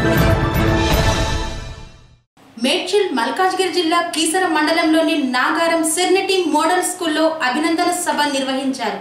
మేడ్చల్ మల్కాజ్గిరి జిల్లా కీసర మండలంలోని నాగారం సెర్నిటీ మోడల్ స్కూల్లో అభినందన సభ నిర్వహించారు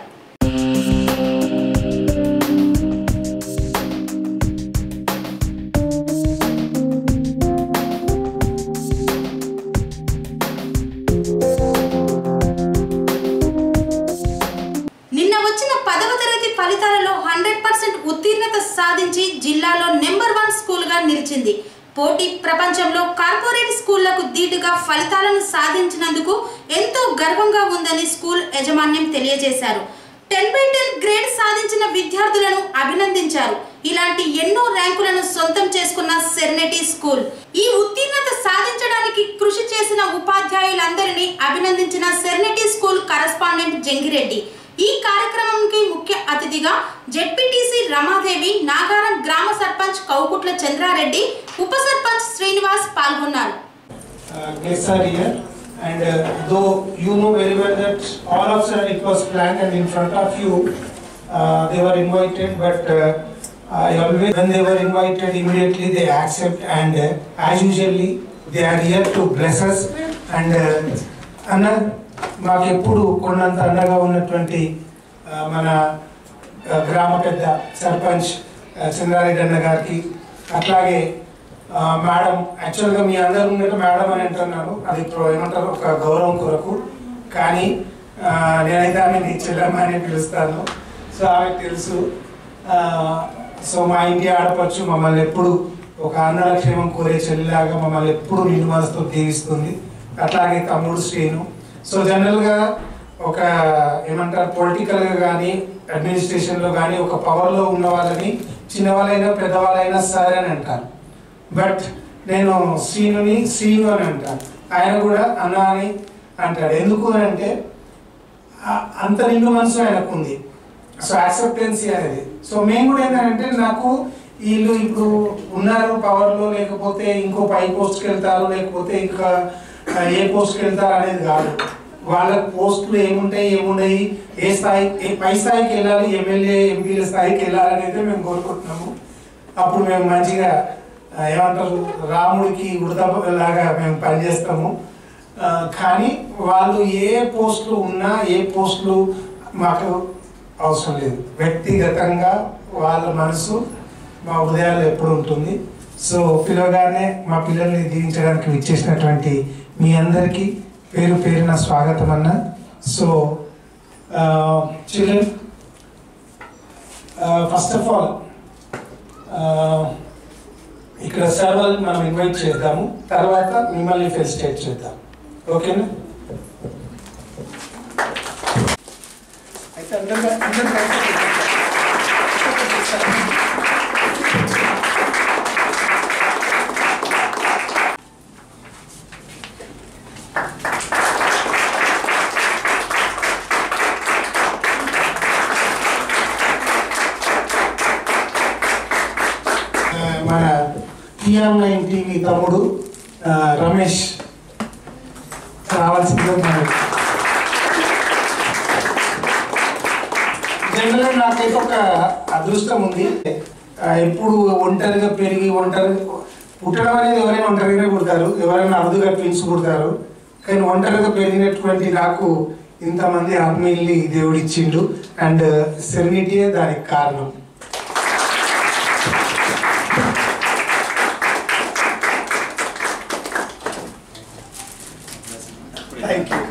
నిన్న వచ్చిన పదవ తరగతి ఫలితాలలో హండ్రెడ్ పర్సెంట్ ఉత్తీర్ణత సాధించి జిల్లాలో నెంబర్ వన్ స్కూల్ గా నిలిచింది పోటీ ప్రపంచంలో కార్పొరేట్ స్కూళ్లకు ధీటుగా ఫలితాలను సాధించినందుకు ఎంతో గర్వంగా ఉందని స్కూల్ యాజమాన్యం తెలియజేశారు టెన్ బై టెన్ గ్రేడ్ సాధించిన విద్యార్థులను అభినందించారు ఇలాంటి ఎన్నో ర్యాంకులను సొంతం చేసుకున్న సెర్నెటీ స్కూల్ ఈ ఉత్తీర్ణత సాధించడానికి కృషి చేసిన ఉపాధ్యాయులందరినీ అభినందించిన సెర్నెటీ స్కూల్ కరస్పాండెంట్ జంగిరెడ్డి ఈ కార్యక్రమంకి ముఖ్య అతిథిగా జెడ్పీటీసీ రమాదేవి నాగారం గ్రామ సర్పంచ్ కౌకుట్ల చంద్రారెడ్డి ఉప సర్పంచ్ శ్రీనివాస్ పాల్గొన్నారు uh, guests are here and uh, though you know very well that all of sudden it was planned and in front of you uh, they were invited but uh, I always when they were invited immediately they accept and uh, as usually they are here to bless us and uh, అన్న మాకు ఎప్పుడు కొన్నంత అండగా ఉన్నటువంటి uh, మన uh, గ్రామ పెద్ద sarpanch uh, Chandra Reddy అన్న గారికి అట్లాగే ఆ, మేడం యాక్చువల్గా మీ అందరూ ఉన్నట్టు మేడం అని అంటున్నాను అది ఇప్పుడు ఏమంటారు ఒక గౌరవం కొరకు కానీ ఆ, నేనైతే ఆమె చెల్లెమ్మ అని పిలుస్తాను సో ఆమెకు తెలుసు ఆ, సో మా ఇంటి ఆడపడుచు మమ్మల్ని ఎప్పుడు ఒక అన్నల క్షేమం కోరే చెల్లిలాగా మమ్మల్ని ఎప్పుడు నిండు మనసుతో దీవిస్తుంది అట్లాగే తమ్ముడు శ్రీను సో జనరల్గా ఒక ఏమంటారు పొలిటికల్గా కానీ అడ్మినిస్ట్రేషన్లో కానీ ఒక పవర్లో ఉన్న వాళ్ళని చిన్నవాళ్ళైనా పెద్దవాళ్ళైనా సరే అని అంటారు బట్ నేను శ్రీనుని శ్రీను అని అంటాను ఆయన కూడా అన్న అని అంటాడు ఎందుకు అని అంటే ఆ- అంత నిండు మనసు ఆయనకు ఉంది సో యాక్సెప్టెన్సీ అనేది సో మేము కూడా ఏంటంటే నాకు వీళ్ళు ఇప్పుడు ఉన్నారు పవర్లో లేకపోతే ఇంకో పై పోస్ట్కి వెళ్తారు లేకపోతే ఇంకా ఆ, ఏ పోస్ట్కి వెళ్తారు అనేది కాదు వాళ్ళ పోస్టులు ఏముంటాయి ఏముండయి ఏ స్థాయి ఏ పై స్థాయికి వెళ్ళాలి ఎమ్మెల్యే ఎంపీల స్థాయికి వెళ్ళాలని అయితే మేము కోరుకుంటున్నాము అప్పుడు మేము మంచిగా ఆ, ఏమంటారు రాముడికి ఉడత లాగా మేము పనిచేస్తాము ఆ, కానీ వాళ్ళు ఏ పోస్టులు ఉన్నా ఏ పోస్టులు మాకు అవసరం లేదు వ్యక్తిగతంగా వాళ్ళ మనసు మా హృదయాల్లో ఎప్పుడు ఉంటుంది సో పిలవగానే మా పిల్లల్ని దీవించడానికి విచ్చేసినటువంటి మీ అందరికీ పేరు పేరున స్వాగతం అన్న so children first of all ఇక్కడ సర్వల్ మనం ఇన్వైట్ చేద్దాము తర్వాత మిమ్మల్ని ఫెలిసిటేట్ చేద్దాం ఓకేనా అయితే అందరూ అందరూ కలిసి ఆ, మన టీఆర్ నైన్ టీవీ తమ్ముడు ఆ, రమేష్ రావాల్సిందిగా మనం జనరల్గా నాకైతే ఒక అదృష్టం ఉంది ఆ, ఎప్పుడు ఒంటరిగా పెరిగి ఒంటరి పుట్టడం అనేది ఎవరైనా ఒంటరిగానే పుడతారు ఎవరైనా అరుదుగా ట్విన్స్ పుడతారు కానీ ఒంటరిగా పెరిగినటువంటి నాకు ఇంతమంది ఆత్మీయుల్ని దేవుడు ఇచ్చిండు అండ్ సెరెనిటీయే దానికి కారణం థ్యాంక్ యూ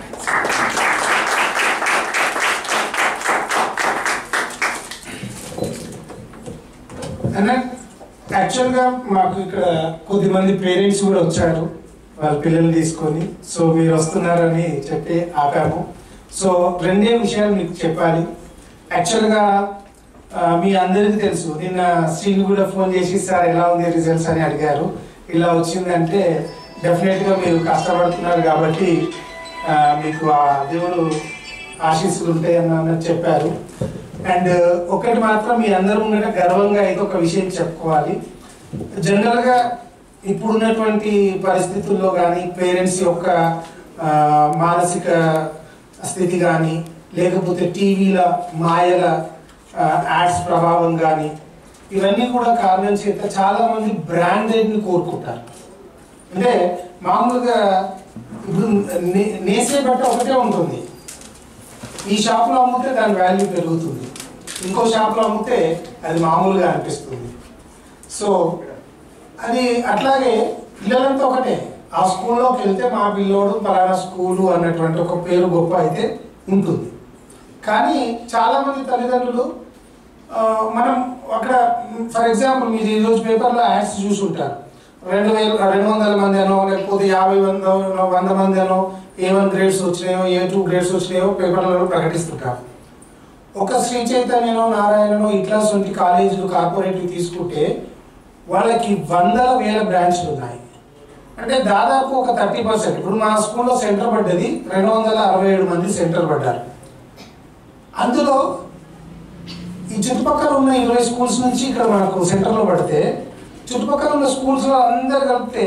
అన్న యాక్చువల్గా మాకు ఇక్కడ కొద్దిమంది పేరెంట్స్ కూడా వచ్చారు వాళ్ళ పిల్లల్ని తీసుకొని సో మీరు వస్తున్నారని చెప్పి ఆపాము సో రెండే విషయాలు మీకు చెప్పాలి యాక్చువల్గా ఆ, మీ అందరికీ తెలుసు నిన్న శ్రీను కూడా ఫోన్ చేసి సార్ ఎలా ఉంది రిజల్ట్స్ అని అడిగారు ఇలా వచ్చిందంటే డెఫినెట్గా మీరు కష్టపడుతున్నారు కాబట్టి ఆ, మీకు ఆ దేవుడు ఆశీస్సులు ఉంటాయని అన్నది చెప్పారు అండ్ ఒకటి మాత్రం మీ అందరూ ముంగట గర్వంగా అయితే ఒక విషయం చెప్పుకోవాలి జనరల్గా ఇప్పుడున్నటువంటి పరిస్థితుల్లో కానీ పేరెంట్స్ యొక్క ఆ, మానసిక స్థితి కానీ లేకపోతే టీవీల మాయల యాడ్స్ ప్రభావం కానీ ఇవన్నీ కూడా కారణం చేత చాలా మంది బ్రాండెడ్ని కోరుకుంటారు అంటే మామూలుగా ఇప్పుడు నే- నేసే బట్ట ఒకటే ఉంటుంది ఈ షాప్లో అమ్మితే దాని వాల్యూ పెరుగుతుంది ఇంకో షాప్లో అమ్మితే అది మామూలుగా అనిపిస్తుంది సో అది అట్లాగే పిల్లలంతా ఒకటే ఆ స్కూల్లోకి వెళ్తే మా పిల్లోడు పలానా స్కూలు అన్నటువంటి ఒక పేరు గొప్ప అయితే ఉంటుంది కానీ చాలామంది తల్లిదండ్రులు ఆ, మనం అక్కడ ఫర్ ఎగ్జాంపుల్ మీరు ఈరోజు పేపర్లో యాడ్స్ చూసి ఉంటారు రెండు వేలు రెండు వందల మంది అనో లేకపోతే యాభై వంద వంద మంది అనో ఏ వన్ గ్రేడ్స్ వచ్చినాయో ఏ టూ గ్రేడ్స్ వచ్చినాయో పేపర్లలో ప్రకటిస్తుంటారు ఒక శ్రీ చైతన్యనో నారాయణనో ఇట్లా వంటి కాలేజీలు కార్పొరేటివ్ తీసుకుంటే వాళ్ళకి వందల వేల బ్రాంచ్లు ఉన్నాయి అంటే దాదాపు ఒక థర్టీ పర్సెంట్ ఇప్పుడు మా స్కూల్లో సెంటర్ పడ్డది రెండు వందల అరవై ఏడు మంది సెంటర్ పడ్డారు అందులో ఈ చుట్టుపక్కల ఉన్న ఇరవై స్కూల్స్ నుంచి ఇక్కడ మనకు సెంటర్లో పడితే చుట్టుపక్కల ఉన్న స్కూల్స్లో అందరు కలిపితే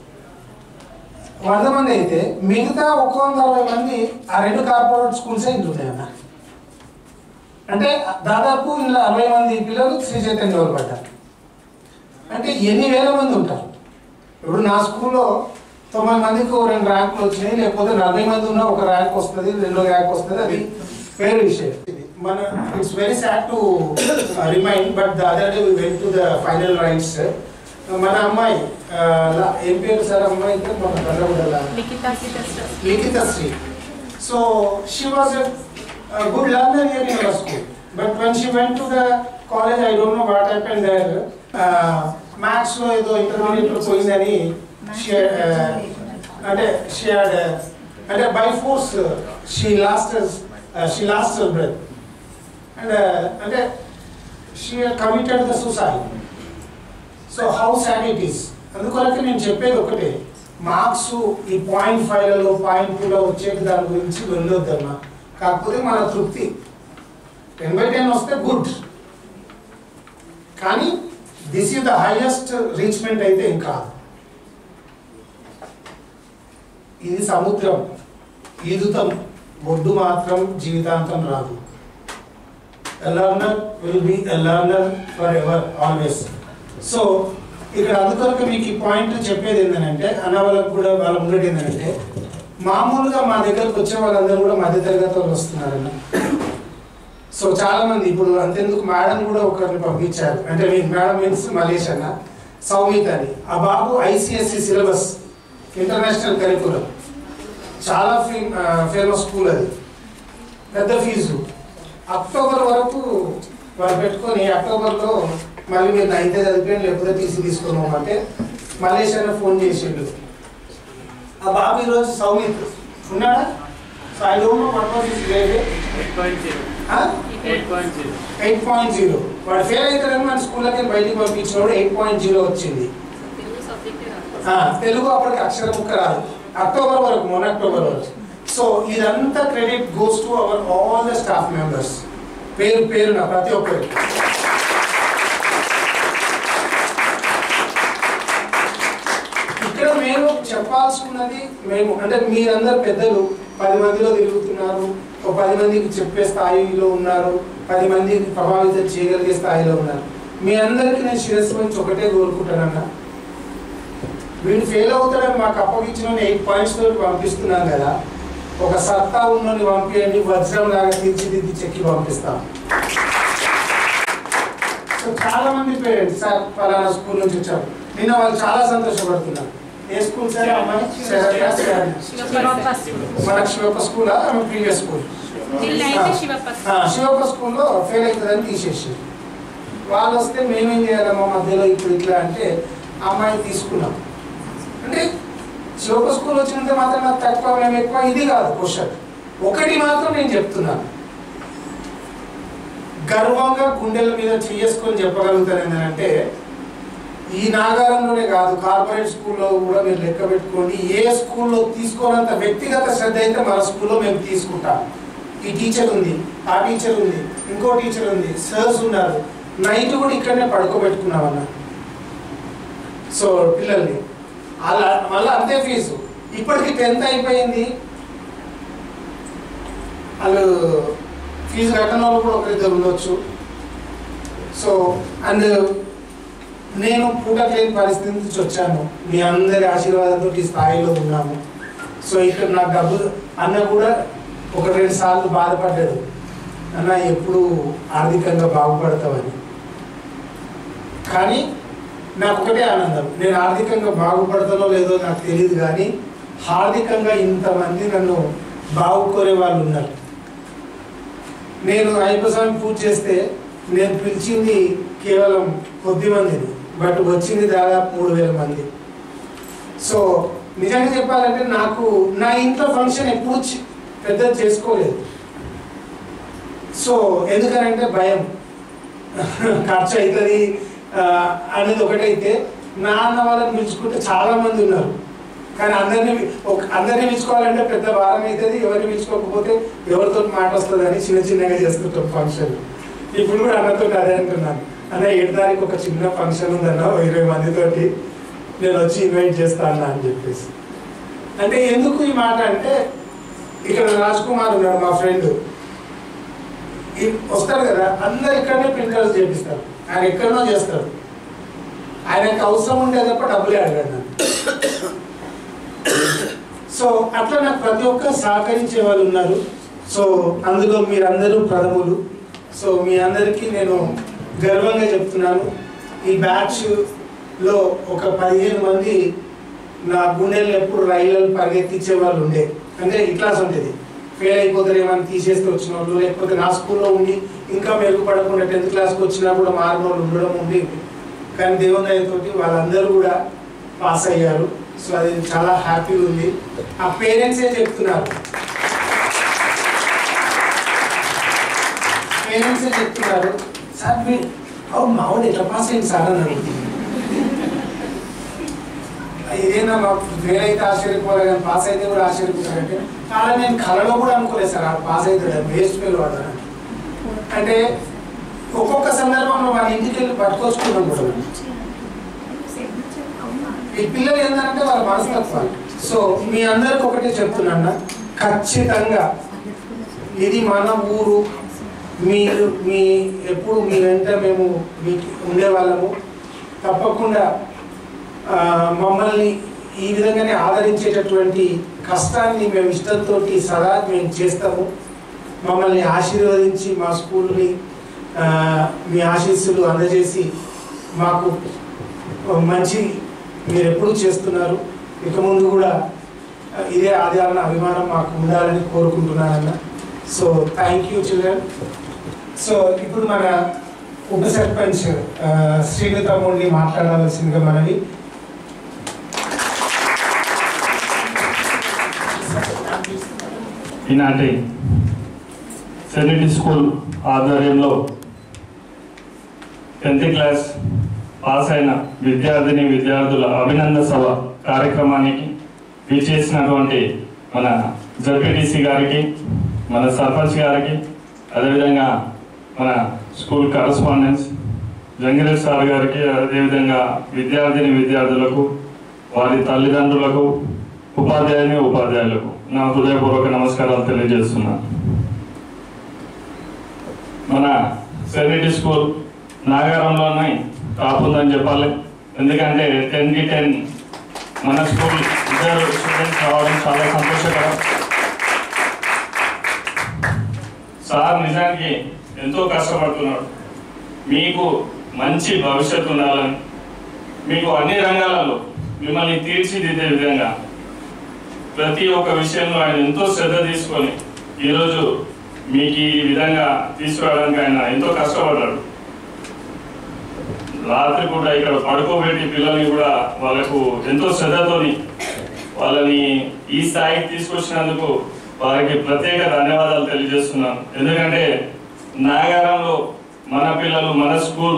వంద మంది అయితే మిగతా ఒక వంద అరవై మంది ఆ రెండు కార్పొరేట్ స్కూల్సే ఇంట్లో ఉన్నాయన్న అంటే దాదాపు ఇందులో అరవై మంది పిల్లలు శ్రీ చైతన్య వాళ్ళు పడ్డారు అంటే ఎన్ని వేల మంది ఉంటారు ఇప్పుడు నా స్కూల్లో తొంభై మందికి ఓ రెండు ర్యాంకులు వచ్చినాయి లేకపోతే నలభై మంది ఉన్నా ఒక ర్యాంక్ వస్తుంది రెండో ర్యాంక్ వస్తుంది అది వేరే విషయం మన it's very sad to remind but the other day went to the final rites మన అమ్మాయి uh, లా- ఏం పేరు సార్ అమ్మాయి మన బండ్లగూడల Likhitha Sri so she was good learner year in our school but when she went to the college I don't know what happen there maths లో ఏదో ఇంటర్మీడియట్ లో పోయిందని she had, uh, అంటే షీ హ్యాడ్ అంటే by force she lost she lost breath and అంటే she committed the suicide so how sad it is అందుకొరకే నేను చెప్పేది ఒకటే మార్క్స్ ఈ పాయింట్ ఫైవ్లలో పాయింట్ టూలో వచ్చే దాని గురించి వెళ్ళొద్దమ్మా కాకపోతే మన తృప్తి టెన్ బై టెన్ వస్తే గుడ్ కానీ this is the highest reachment అయితే ఏం కాదు ఇది సముద్రం ఈదుతం ఒడ్డు మాత్రం జీవితాంతం రాదు learner will be learner forever always so ఇక్కడ అందుకొరకు మీకు ఈ పాయింట్ చెప్పేది ఏంటంటే అన్న వాళ్ళకు కూడా వాళ్ళ ముంగటి ఏంటంటే మామూలుగా మా దగ్గరకు వచ్చే వాళ్ళందరూ కూడా మధ్య తరగతి వాళ్ళు వస్తున్నారన్న సో చాలా మంది ఇప్పుడు అంతెందుకు మేడం కూడా ఒకరిని పంపించారు అంటే మీకు మేడం మీన్స్ మలేష్ అన్న సౌమిత్ అని ఆ బాబు ఐసిఎస్సి సిలబస్ ఇంటర్నేషనల్ కరికులం చాలా ఫీ ఫేమస్ స్కూల్ అది పెద్ద ఫీజు అక్టోబర్ వరకు వాళ్ళు పెట్టుకొని అక్టోబర్లో మళ్ళీ మీరు నైన్త్ చదివిపోయాను లేకపోతే తీసి తీసుకున్నామంటే మలేష్ అన్న ఫోన్ చేసిండు ఆ బాబు ఈరోజు సౌమిత్ ఉన్నాడా so I don't know what was his grade eight point zero వాడు ఫెయిల్ అవుతాడని మన స్కూల్లోకి బయటికి పంపించినప్పుడు ఎయిట్ పాయింట్ జీరో వచ్చింది ఆ, తెలుగు అప్పటికి అక్షరం ముక్క రాదు అక్టోబర్ వరకు మొన్న అక్టోబర్ వరకు సో ఇదంతా credit goes to our all the staff members పేరు పేరున ప్రతి ఒక్కరికి ఇక్కడ మేము చెప్పాల్సుకున్నది మేము అంటే మీరందరు పెద్దలు పది మందిలో తిరుగుతున్నారు ఒక పది మందికి చెప్పే స్థాయిలో ఉన్నారు పది మందికి ప్రభావితం చేయగలిగే స్థాయిలో ఉన్నారు మీ అందరికీ నేను శిరస్సు నుంచి ఒకటే కోరుకుంటానన్నా వీడు ఫెయిల్ అవుతాడని మాకు అప్పగించిన ఎయిట్ పాయింట్స్ తోటి పంపిస్తున్నాం కదా ఒక సత్తా ఉన్నని పంపించండి వజ్రం లాగా తీర్చిదిద్ది చెక్కి పంపిస్తాం సో చాలా మంది పేరెంట్స్ సార్ ఫలానా స్కూల్ నుంచి వచ్చారు నిన్న వాళ్ళు చాలా సంతోషపడుతున్నారు ఏ స్కూల్ సార్ అమ్మాయి శరత్య, శరణ్య. మన శివప్ప స్కూల్ ఆమె ప్రీవియస్ స్కూల్ ఆ, శివప్ప స్కూల్లో ఫెయిల్ అవుతుందని తీసేసి వాళ్ళు వస్తే మేమేం చేయాలమ్మా మధ్యలో ఇప్పుడు ఇట్లా అంటే అమ్మాయి తీసుకున్నాం అంటే శివప్ప స్కూల్ వచ్చినంత మాత్రం నాకు తక్కువ మేము ఎక్కువ ఇది కాదు క్వశ్చన్ ఒకటి మాత్రం నేను చెప్తున్నాను గర్వంగా గుండెల మీద చేసుకొని చెప్పగలుగుతాను ఏంటంటే ఈ నాగారంలోనే కాదు కార్పొరేట్ స్కూల్లో కూడా మీరు లెక్క పెట్టుకోండి ఏ స్కూల్లో తీసుకోనంత వ్యక్తిగత శ్రద్ధ అయితే మన స్కూల్లో మేము తీసుకుంటాం ఈ టీచర్ ఉంది ఆ టీచర్ ఉంది ఇంకో టీచర్ ఉంది సర్స్ ఉన్నారు నైట్ కూడా ఇక్కడనే పడుకోబెట్టుకున్నామన్న సో పిల్లల్ని అలా మళ్ళీ అంతే ఫీజు ఇప్పటికి టెన్త్ అయిపోయింది వాళ్ళు ఫీజు కట్టని వాళ్ళు కూడా ఒకరిద్దరు ఉండొచ్చు సో అండ్ నేను పూటకు లేని పరిస్థితి నుంచి వచ్చాను మీ అందరి ఆశీర్వాదంతో ఈ స్థాయిలో ఉన్నాము సో ఇక్కడ నాకు డబ్బు అన్న కూడా ఒక రెండు సార్లు బాధపడ్డాడు అన్న ఎప్పుడు ఆర్థికంగా బాగుపడతావని కానీ నాకు ఒకటే ఆనందం నేను ఆర్థికంగా బాగుపడతానో లేదో నాకు తెలియదు కానీ హార్దికంగా ఇంతమంది నన్ను బాగుకోరే వాళ్ళు ఉన్నారు నేను అయ్యప్ప స్వామి పూజ చేస్తే నేను పిలిచింది కేవలం కొద్ది మందిని బట్ వచ్చింది దాదాపు మూడు వేల మంది సో నిజంగా చెప్పాలంటే నాకు నా ఇంట్లో ఫంక్షన్ ఎప్పుడు చి- పెద్దది చేసుకోలేదు సో ఎందుకనంటే భయం ఖర్చు అవుతుంది ఆ, అనేది ఒకటైతే నా అన్న వాళ్ళని పిలుచుకుంటే చాలా మంది ఉన్నారు కానీ అందరినీ ఒక అందరినీ పిలుచుకోవాలంటే పెద్ద భారం అవుతుంది ఎవరిని పిలుచుకోకపోతే ఎవరితో మాట వస్తుంది అని చిన్న చిన్నగా చేసుకుంటాం ఫంక్షన్ ఇప్పుడు కూడా అన్నతో అదే అంటున్నాను అన్న ఏడు తారీఖు ఒక చిన్న ఫంక్షన్ ఉందన్న ఓ ఇరవై మందితోటి నేను వచ్చి ఇన్వైట్ చేస్తా అన్న అని చెప్పేసి అంటే ఎందుకు ఈ మాట అంటే ఇక్కడ రాజ్ కుమార్ ఉన్నాడు మా ఫ్రెండ్ వస్తాడు కదా అందరు ఇక్కడనే ప్రింటర్స్ చేపిస్తారు ఆయన ఎక్కడనో చేస్తారు ఆయనకు అవసరం ఉండే తప్ప డబ్బులే అడగాడు నన్ను సో అట్లా నాకు ప్రతి ఒక్కరు సహకరించే వాళ్ళు ఉన్నారు సో అందులో మీరందరూ ప్రథములు సో మీ అందరికీ నేను గర్వంగా చెప్తున్నాను ఈ బ్యాచ్ లో ఒక పదిహేను మంది నా గుండెలు ఎప్పుడు రైళ్ళను పరిగెత్తించే వాళ్ళు ఉండే అంటే ఇట్లాస్ ఉండేది ఫెయిల్ అయిపోతారేమని తీసేస్తే వచ్చిన వాళ్ళు లేకపోతే నా స్కూల్లో ఉండి ఇంకా మెరుగుపడకుండా టెన్త్ క్లాస్కి వచ్చినా కూడా మారిన వాళ్ళు ఉండడం ఉండి కానీ దేవుని దయతోటి వాళ్ళందరూ కూడా పాస్ అయ్యారు సో అది చాలా హ్యాపీగా ఉంది ఆ పేరెంట్సే చెప్తున్నారు పేరెంట్సే చెప్తున్నారు సార్ మీ అవును మావాడు ఎట్లా పాస్ అయింది సార్ అని అడుగుతుంది ఇదేనా మా వేరైతే ఆశ్చర్యపోలే కానీ పాస్ అయితే కూడా ఆశ్చర్యపోతారంటే చాలా నేను కళలో కూడా అనుకోలేదు సార్ ఆ పాస్ అవుతాడు వేస్ట్ పేరు వాడతాను అంటే ఒక్కొక్క సందర్భంలో వాళ్ళ ఇంటికి వెళ్ళి పట్టుకొచ్చుకున్నాం కూడా ఈ పిల్లలు ఏంటంటే వాళ్ళ మనస్తత్వాలు సో మీ అందరికి ఒకటే చెప్తున్నా ఖచ్చితంగా ఇది మన ఊరు మీరు మీ ఎప్పుడు మీ వెంట మేము మీకు ఉండేవాళ్ళము తప్పకుండా ఆ, మమ్మల్ని ఈ విధంగానే ఆదరించేటటువంటి కష్టాన్ని మేము ఇష్టంతో సదా మేము చేస్తాము మమ్మల్ని ఆశీర్వదించి మా స్కూల్ని ఆ, మీ ఆశీస్సులు అందజేసి మాకు మంచి మీరు ఎప్పుడు చేస్తున్నారు ఇక ముందు కూడా ఆ, ఇదే ఆధారణ అభిమానం మాకు ఉండాలని కోరుకుంటున్నానన్న so thank you children so ఇప్పుడు మన ఉప సర్పంచ్ ఆ, శ్రీను తమ్ముడిని మాట్లాడవలసిందిగా మనవి ఈనాటి సెనిటీ స్కూల్ ఆధ్వర్యంలో టెన్త్ క్లాస్ పాస్ అయిన విద్యార్థిని విద్యార్థుల అభినందన సభ కార్యక్రమానికి విచ్చేసినటువంటి మన జడ్పీటీసీ గారికి మన సర్పంచ్ గారికి అదేవిధంగా మన స్కూల్ కరస్పాండెన్స్ జంగిరేష్ సార్ గారికి అదేవిధంగా విద్యార్థిని విద్యార్థులకు వారి తల్లిదండ్రులకు ఉపాధ్యాయుని ఉపాధ్యాయులకు నా హృదయపూర్వక నమస్కారాలు తెలియజేస్తున్నాను మన సెనిటీ స్కూల్ నాగారంలోనే టాప్ ఉందని చెప్పాలి ఎందుకంటే టెన్కి టెన్ మన స్కూల్ ఇద్దరు స్టూడెంట్స్ రావడం చాలా సంతోషకరం సార్ నిజానికి ఎంతో కష్టపడుతున్నాడు మీకు మంచి భవిష్యత్తు ఉండాలని మీకు అన్ని రంగాలలో మిమ్మల్ని తీర్చిదిద్దే విధంగా ప్రతి ఒక్క విషయంలో ఆయన ఎంతో శ్రద్ధ తీసుకొని ఈరోజు మీకు ఈ విధంగా తీసుకురావడానికి ఆయన ఎంతో కష్టపడ్డాడు రాత్రి పూట ఇక్కడ పడుకోబెట్టి పిల్లల్ని కూడా వాళ్ళకు ఎంతో శ్రద్ధతోని వాళ్ళని ఈ స్థాయికి తీసుకొచ్చినందుకు వారికి ప్రత్యేక ధన్యవాదాలు తెలియజేస్తున్నాను ఎందుకంటే నాగారంలో మన పిల్లలు మన స్కూల్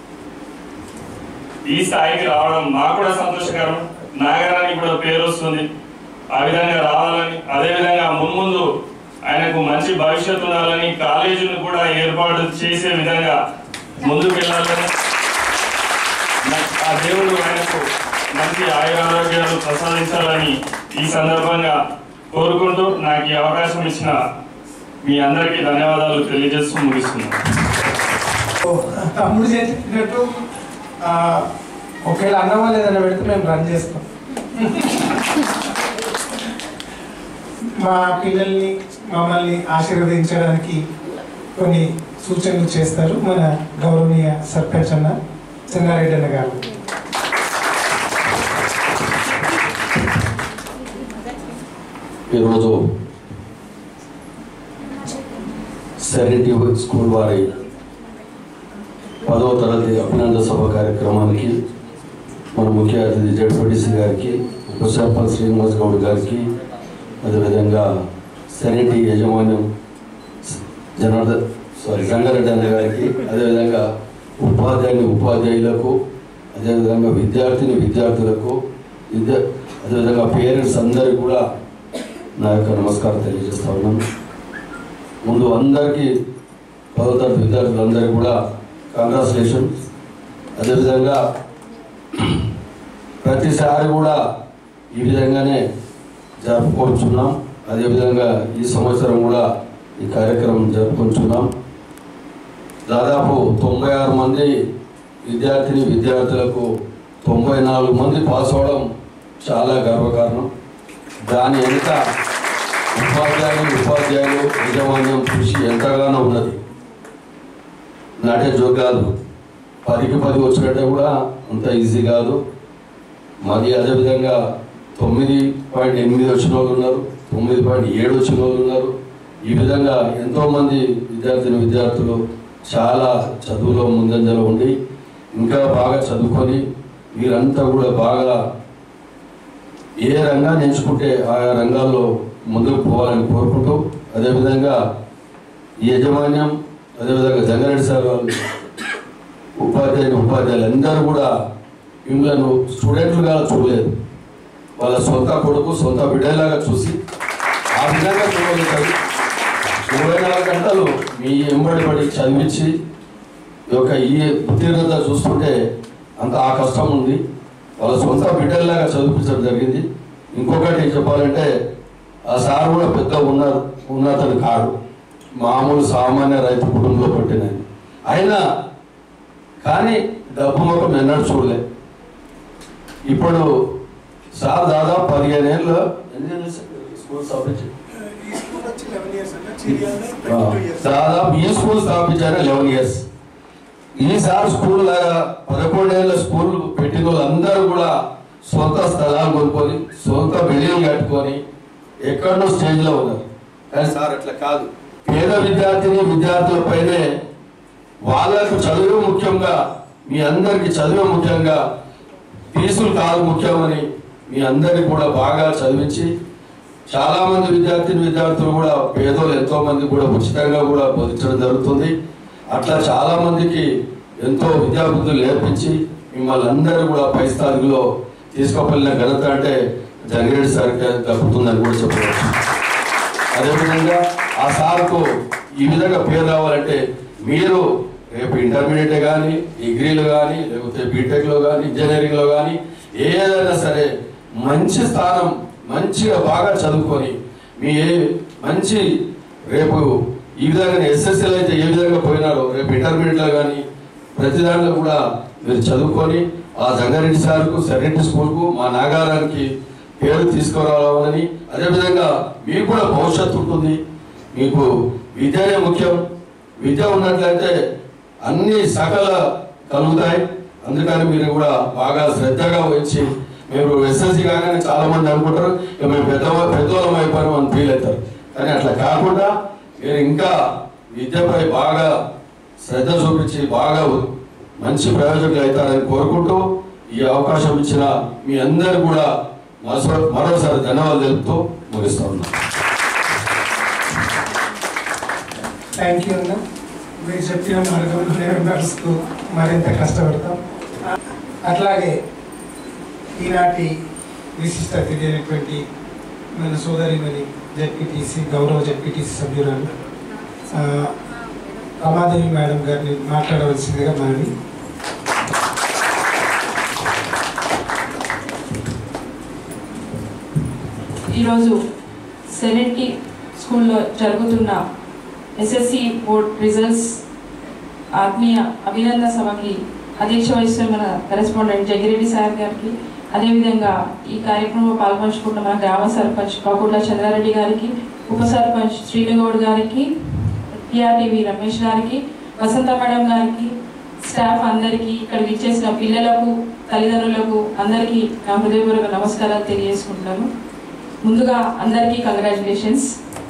ఈ స్థాయికి రావడం మాకు కూడా సంతోషకరం నాగారానికి కూడా పేరు వస్తుంది ఆ విధంగా రావాలని అదే విధంగా మున్ముందు ఆయనకు మంచి భవిష్యత్తు ఉండాలని కాలేజీని కూడా ఏర్పాటు చేసే విధంగా ముందుకు వెళ్ళాలని ఆ దేవుడు ఆయనకు మంచి ఆయురారోగ్యాలు ప్రసాదించాలని ఈ సందర్భంగా కోరుకుంటూ నాకు ఈ అవకాశం ఇచ్చిన మీ అందరికీ ధన్యవాదాలు తెలియజేస్తూ ముగిస్తున్నాను తమ్ముడు చెప్పినట్టు ఆ, ఒకవేళ అన్నమా లేదని పెడితే మేము రన్ చేస్తాం మా పిల్లల్ని మమ్మల్ని ఆశీర్వదించడానికి కొన్ని సూచనలు చేస్తారు మన గౌరవనీయ సర్పంచ్ అన్న చెన్నారెడ్డి అన్న గారు ఈరోజు సెరెంటీ స్కూల్ వారి పదవ తరగతి అభినందన సభ కార్యక్రమానికి మన ముఖ్య అతిథి జడ్పీటీసీ గారికి ఉప సర్పంచ్ శ్రీనివాస్ గౌడ్ గారికి అదేవిధంగా సెరెంటీ యాజమాన్యం జనార్దన్ సారీ రంగారెడ్డి అన్న గారికి అదేవిధంగా ఉపాధ్యాయుని ఉపాధ్యాయులకు అదేవిధంగా విద్యార్థిని విద్యార్థులకు విద్యా అదేవిధంగా పేరెంట్స్ అందరికీ కూడా నా యొక్క నమస్కారం తెలియజేస్తా ఉన్నాను ముందు అందరికీ పదో తరగతి విద్యార్థులందరికీ కూడా కంగ్రాచులేషన్ అదేవిధంగా ప్రతిసారి కూడా ఈ విధంగానే జరుపుకుంటున్నాం అదేవిధంగా ఈ సంవత్సరం కూడా ఈ కార్యక్రమం జరుపుకుంటున్నాం దాదాపు తొంభై ఆరు మంది విద్యార్థిని విద్యార్థులకు తొంభై నాలుగు మంది పాస్ అవడం చాలా గర్వకారణం దాని వెనుక ఉపాధ్యాయులు ఉపాధ్యాయులు యాజమాన్యం కృషి ఎంతగానో ఉన్నది నాటే జోగాలు పదికి పది వచ్చినట్టే కూడా అంత ఈజీ కాదు మరి అదేవిధంగా తొమ్మిది పాయింట్ ఎనిమిది వచ్చిన వాళ్ళు ఉన్నారు తొమ్మిది పాయింట్ ఏడు వచ్చిన వాళ్ళు ఉన్నారు ఈ విధంగా ఎంతోమంది విద్యార్థిని విద్యార్థులు చాలా చదువులో ముందంజలో ఉండి ఇంకా బాగా చదువుకొని వీరంతా కూడా బాగా ఏ రంగాన్ని ఎంచుకుంటే ఆయా రంగాల్లో ముందుకు పోవాలని కోరుకుంటూ అదేవిధంగా ఈ యాజమాన్యం అదేవిధంగా జంగారెడ్డి సార్ వాళ్ళు ఉపాధ్యాయులు ఉపాధ్యాయులు అందరూ కూడా మిమ్మల్ని స్టూడెంట్లుగా చూడలేదు వాళ్ళ సొంత కొడుకు సొంత బిడ్డలాగా చూసి ఆ విధంగా చూడగలుగుతారు ఇరవై నాలుగు గంటలు మీ ఎంబడి పడి చదివించి ఈ యొక్క ఈ ఉత్తీర్ణత చూస్తుంటే అంత ఆ కష్టం ఉంది వాళ్ళ సొంత బిడ్డల్లాగా చదివించడం జరిగింది ఇంకొకటి చెప్పాలంటే ఆ సార్ కూడా పెద్ద ఉన్నారు ఉన్నతను కాడు మామూలు సామాన్య రైతు కుటుంబంలో పుట్టినది అయినా కానీ డబ్బు ముఖం ఎన్నడూ చూడలే ఇప్పుడు సార్ దాదాపు పదిహేను ఏళ్ళు ఎన్ని ఏళ్ళు స్కూల్ స్థాపించి ఆ, దాదాపు ఈ స్కూల్ స్థాపించారు లెవెన్ ఇయర్స్ ఈసారి స్కూల్ లాగా పదకొండేళ్ల స్కూల్ పెట్టిన వాళ్ళందరూ కూడా సొంత స్థలాలు కొనుక్కొని సొంత బిల్డింగ్ కట్టుకొని ఎక్కడో స్టేజ్ లో ఉన్నారు కానీ సార్ అట్లా కాదు పేద విద్యార్థిని విద్యార్థుల పైనే వాళ్ళకు చదువు ముఖ్యంగా మీ అందరికి చదువు ముఖ్యంగా ఫీజులు కాదు ముఖ్యమని మీ అందరికి కూడా బాగా చదివించి చాలా మంది విద్యార్థిని విద్యార్థులు కూడా పేదోళ్ళు ఎంతో మంది కూడా ఉచితంగా కూడా బోధించడం జరుగుతుంది అట్లా చాలా మందికి ఎంతో విద్యాబుద్ధులు నేర్పించి మిమ్మల్ని అందరూ కూడా పై స్థాయిలో తీసుకువెళ్ళిన ఘనత అంటే జంగిరెడ్డి సార్కి దక్కుతుందని కూడా చెప్పవచ్చు అదేవిధంగా ఆ సార్కు ఈ విధంగా పేరు రావాలంటే మీరు రేపు ఇంటర్మీడియట్ కానీ డిగ్రీలు కానీ లేకపోతే బీటెక్లో కానీ ఇంజనీరింగ్లో కానీ ఏదైనా సరే మంచి స్థానం మంచిగా బాగా చదువుకొని మీ ఏ మంచి రేపు ఈ విధంగా ఎస్ఎస్ఎల్ అయితే ఏ విధంగా పోయినారో రేపు ఇంటర్మీడియట్లో కానీ ప్రతి దాంట్లో కూడా మీరు చదువుకొని ఆ జంగారెడ్డి సార్కు సెరెంటి స్కూల్కు మా నాగారానికి పేరు తీసుకురావాలని అదేవిధంగా మీకు కూడా భవిష్యత్తు ఉంటుంది మీకు విద్యనే ముఖ్యం విద్య ఉన్నట్లయితే అన్ని సకల కలుగుతాయి అందుకని మీరు కూడా బాగా శ్రద్ధగా వహించి మీరు ఎస్ఎస్సి కాగానే చాలా మంది అనుకుంటారు ఇక మేము పెద్ద పెద్దవాళ్ళం అయిపోయాం అని ఫీల్ అవుతారు కానీ అట్లా కాకుండా మీరు ఇంకా విద్యపై బాగా శ్రద్ధ చూపించి బాగా మంచి ప్రయోజకులు అవుతారని కోరుకుంటూ ఈ అవకాశం ఇచ్చిన మీ అందరు కూడా మరో- మరోసారి ధన్యవాదాలు తెలుపుతూ ముగిస్తా ఉన్నాను థ్యాంక్ యూ అన్న మీరు చెప్పిన మార్గంలోనే నడుస్తూ మరింత కష్టపడతాం అట్లాగే ఈనాటి విశిష్ట అతిథి అయినటువంటి మన సోదరి మరి జెడ్పీటీసీ గౌరవ జెడ్పీటీసీ సభ్యురాలు ఆ, రమాదేవి మేడం గారిని మాట్లాడవలసిందిగా మనవి ఈరోజు సెనెట్కి స్కూల్లో జరుగుతున్న ఎస్ఎస్సి బోర్డ్ రిజల్ట్స్ ఆత్మీయ అభినందన సభకి అధ్యక్ష వహిస్తున్న మన కరెస్పాండెంట్ జగిరెడ్డి సార్ గారికి అదేవిధంగా ఈ కార్యక్రమంలో పాల్పంచుకున్న మన గ్రామ సర్పంచ్ కాకుట్ల చంద్రారెడ్డి గారికి ఉప సర్పంచ్ శ్రీనుగౌడ్ గారికి టిఆర్టీవీ రమేష్ గారికి వసంత మేడం గారికి స్టాఫ్ అందరికీ ఇక్కడ విచ్చేసిన పిల్లలకు తల్లిదండ్రులకు అందరికీ నా హృదయపూర్వక నమస్కారాలు తెలియజేసుకుంటున్నాను ముందుగా అందరికీ కంగ్రాచులేషన్స్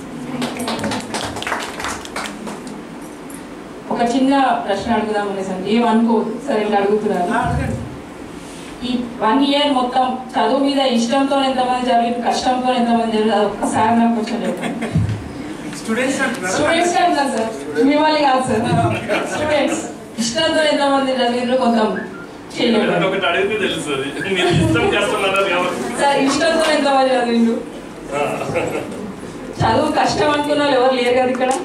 ఒక చిన్న ప్రశ్న అడుగుదాం అనేసి ఏమనుకోదు సరే ఇట్లా అడుగుతున్నాను ఈ వన్ ఇయర్ మొత్తం చదువు మీద ఇష్టంతో ఎంతమంది జరిగింది కష్టంతో ఎంతమంది జరిగింది అది ఒక్కసారి నాకు కొంచెం చెప్పండి స్టూడెంట్స్ అంటున్నారా స్టూడెంట్స్ అంటున్నాను సార్ మిమ్మల్ని కాదు సార్ స్టూడెంట్స్ ఇష్టంతో ఎంతమంది చదివిండ్రు కొంచెం చేయలేదు ఒకటి అడిగితే తెలుస్తుంది మీరు ఇష్టం కష్టం అన్నారు కాబట్టి సార్ ఇష్టంతో ఎంతమంది చదివిండ్రు చదువు కష్టం అనుకున్న వాళ్ళు ఎవరు లేరు కదా ఇక్కడ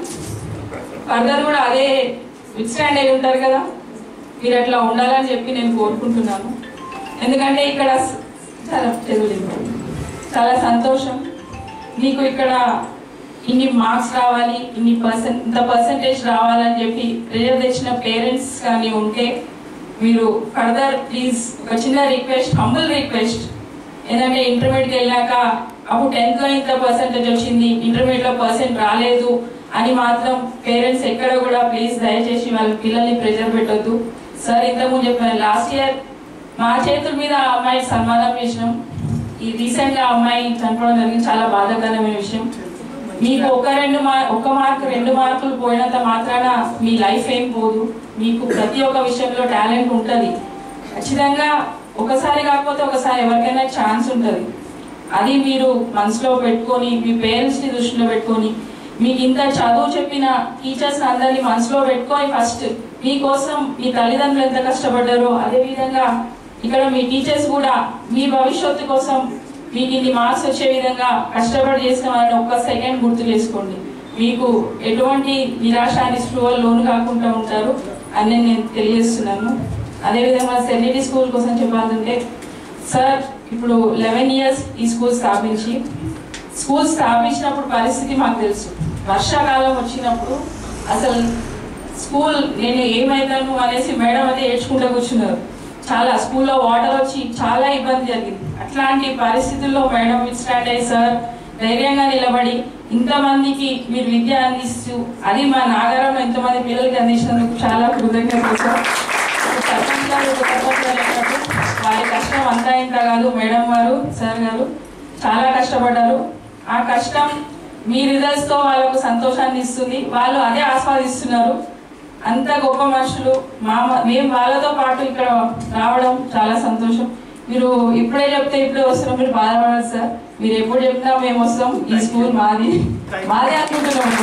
ఫర్దర్ కూడా అదే విత్స్టాండ్ అయి ఉంటారు కదా మీరు అట్లా ఉండాలని చెప్పి నేను కోరుకుంటున్నాను ఎందుకంటే ఇక్కడ స- చాలా తెలుగులేదు చాలా సంతోషం మీకు ఇక్కడ ఇన్ని మార్క్స్ రావాలి ఇన్ని పర్సెంట్ ఇంత పర్సంటేజ్ రావాలని చెప్పి రిజల్ట్ తెచ్చిన పేరెంట్స్ కానీ ఉంటే మీరు ఫర్దర్ ప్లీజ్ ఒక చిన్న రిక్వెస్ట్ హంబుల్ రిక్వెస్ట్ ఏంటంటే ఇంటర్మీడియట్కి వెళ్ళాక అప్పుడు టెన్త్లో ఇంత పర్సెంటేజ్ వచ్చింది ఇంటర్మీడియట్లో పర్సెంట్ రాలేదు అని మాత్రం పేరెంట్స్ ఎక్కడ కూడా ప్లీజ్ దయచేసి వాళ్ళ పిల్లల్ని ప్రెజర్ పెట్టొద్దు సార్ ఇంతకుముందు చెప్పాను లాస్ట్ ఇయర్ మా చేతుల మీద ఆ అమ్మాయి సన్మానం చేసినాం ఈ రీసెంట్ గా అమ్మాయి చనిపోవడం జరిగింది చాలా బాధాకరమైన విషయం మీకు ఒక రెండు మార్క్ ఒక మార్క్ రెండు మార్కులు పోయినంత మాత్రాన మీ లైఫ్ ఏం పోదు మీకు ప్రతి ఒక్క విషయంలో టాలెంట్ ఉంటుంది ఖచ్చితంగా ఒకసారి కాకపోతే ఒకసారి ఎవరికైనా ఛాన్స్ ఉంటుంది అది మీరు మనసులో పెట్టుకొని మీ పేరెంట్స్ని దృష్టిలో పెట్టుకొని మీకు ఇంత చదువు చెప్పిన టీచర్స్ అందరినీ మనసులో పెట్టుకొని ఫస్ట్ మీకోసం మీ తల్లిదండ్రులు ఎంత కష్టపడ్డారో అదేవిధంగా ఇక్కడ మీ టీచర్స్ కూడా మీ భవిష్యత్తు కోసం మీకు ఇన్ని మార్క్స్ వచ్చే విధంగా కష్టపడి చేసిన వాళ్ళని ఒక్క సెకండ్ గుర్తు చేసుకోండి మీకు ఎటువంటి నిరాశ నిస్పృహలు లోను కాకుండా ఉంటారు అని నేను తెలియజేస్తున్నాను అదేవిధంగా సెర్నిటీ స్కూల్ కోసం చెప్పాలంటే సార్ ఇప్పుడు లెవెన్ ఇయర్స్ ఈ స్కూల్ స్థాపించి స్కూల్ స్థాపించినప్పుడు పరిస్థితి మాకు తెలుసు వర్షాకాలం వచ్చినప్పుడు అసలు స్కూల్ నేను ఏమైతాను అనేసి మేడం అయితే ఏడ్చుకుంటూ కూర్చున్నారు చాలా స్కూల్లో వాటర్ వచ్చి చాలా ఇబ్బంది జరిగింది అట్లాంటి పరిస్థితుల్లో మేడం స్టాండ్ అయ్యి సార్ ధైర్యంగా నిలబడి ఇంతమందికి మీరు విద్య అందిస్తూ అది మా నాగారంలో ఇంతమంది పిల్లలకి అందించినందుకు చాలా కృతజ్ఞతలు సార్ ఒక సర్పంచ్ గారు ఒక సర్పంచ్ గారు అయినప్పుడు వారి కష్టం అంతా ఇంత కాదు మేడం గారు సార్ గారు చాలా కష్టపడ్డారు ఆ కష్టం మీ రిజల్ట్స్ తో వాళ్ళకు సంతోషాన్ని ఇస్తుంది వాళ్ళు అదే ఆస్వాదిస్తున్నారు అంత గొప్ప మనుషులు మా మేము వాళ్ళతో పాటు ఇక్కడ రావడం చాలా సంతోషం మీరు ఇప్పుడే చెప్తే ఇప్పుడే వస్తున్నాం మీరు బాధపడదు సార్ మీరు ఎప్పుడు చెప్పినా మేము వస్తాం ఈ స్కూల్ మాది మాది అనుకుంటున్నాం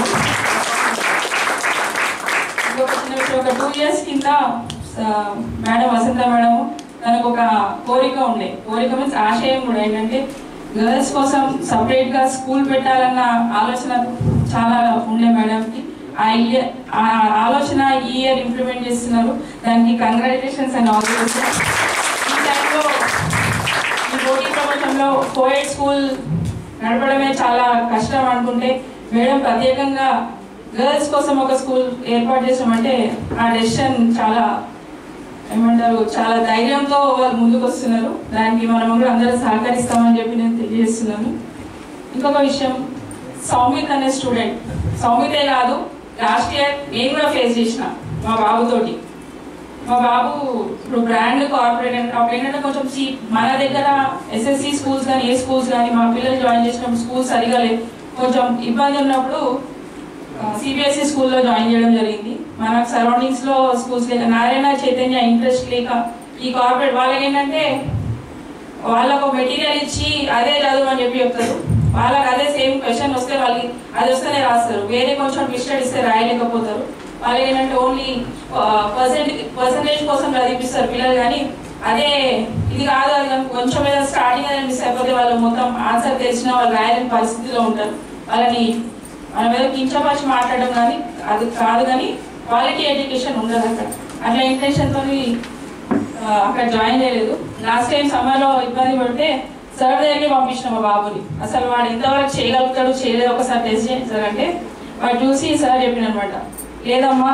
ఇంకొక చిన్న విషయం, ఒక టూ ఇయర్స్ కింద ఆ, మేడం వసంత మేడం తనకు ఒక కోరిక ఉండే కోరిక మీన్స్ ఆశయం కూడా ఏంటంటే గర్ల్స్ కోసం సపరేట్ గా స్కూల్ పెట్టాలన్న ఆలోచన చాలా ఉండే మేడంకి ఆ ఇయర్ ఆ ఆలోచన ఈ ఇయర్ ఇంప్లిమెంట్ చేస్తున్నారు దానికి కంగ్రాచులేషన్స్ అండ్ ఆల్ ఈ టైంలో ఈ పోటీ ప్రపంచంలో కోయడ్ స్కూల్ నడపడమే చాలా కష్టం అనుకుంటే మేడం ప్రత్యేకంగా గర్ల్స్ కోసం ఒక స్కూల్ ఏర్పాటు చేసామంటే ఆ డెసిషన్ చాలా ఏమంటారు చాలా ధైర్యంతో వాళ్ళు ముందుకు వస్తున్నారు దానికి మనం కూడా అందరూ సహకరిస్తామని చెప్పి నేను తెలియజేస్తున్నాను ఇంకొక విషయం సౌమిత్ అనే స్టూడెంట్ సౌమితే కాదు లాస్ట్ ఇయర్ నేను కూడా ఫేస్ చేసిన మా బాబుతోటి మా బాబు ఇప్పుడు బ్రాండ్ కార్పొరేట్ అంటే అప్పుడు ఏంటంటే కొంచెం సి మన దగ్గర ఎస్ఎస్సి స్కూల్స్ కానీ ఏ స్కూల్స్ కానీ మా పిల్లలు జాయిన్ చేసినప్పుడు స్కూల్స్ సరిగా లేదు కొంచెం ఇబ్బంది ఉన్నప్పుడు సిబిఎస్ఈ స్కూల్లో జాయిన్ చేయడం జరిగింది మనకు సరౌండింగ్స్ లో స్కూల్స్ లేక నారాయణ చైతన్య ఇంట్రెస్ట్ లేక ఈ కార్పొరేట్ వాళ్ళకి ఏంటంటే వాళ్ళకు మెటీరియల్ ఇచ్చి అదే చదువు అని చెప్పి చెప్తారు వాళ్ళకి అదే సేమ్ క్వశ్చన్ వస్తే వాళ్ళకి అది వస్తేనే రాస్తారు వేరే కొంచెం మిస్టేక్ ఇస్తే రాయలేకపోతారు వాళ్ళకి ఏంటంటే ఓన్లీ పర్సెంట్ పర్సంటేజ్ కోసం చదివిస్తారు పిల్లలు కానీ అదే ఇది కాదు అది కాదు, కొంచెం ఏదో స్టార్టింగ్ అనేది మిస్ అయిపోతే వాళ్ళు మొత్తం ఆన్సర్ తెలిసిన వాళ్ళు రాయలేని పరిస్థితిలో ఉంటారు వాళ్ళని మనం ఏదో కించపరిచి మాట్లాడడం కానీ అది కాదు కానీ క్వాలిటీ ఎడ్యుకేషన్ ఉండదు అక్కడ అట్లా ఇంటెన్షన్తో అక్కడ జాయిన్ చేయలేదు లాస్ట్ టైం సమ్మర్లో ఇబ్బంది పడితే సార్ దగ్గరికి పంపించిన మా బాబుని అసలు వాడు ఎంతవరకు చేయగలుగుతాడు చేయలేదు ఒకసారి టెస్ట్ చేయండి సార్ అంటే వాడు చూసి సార్ చెప్పిన అనమాట లేదమ్మా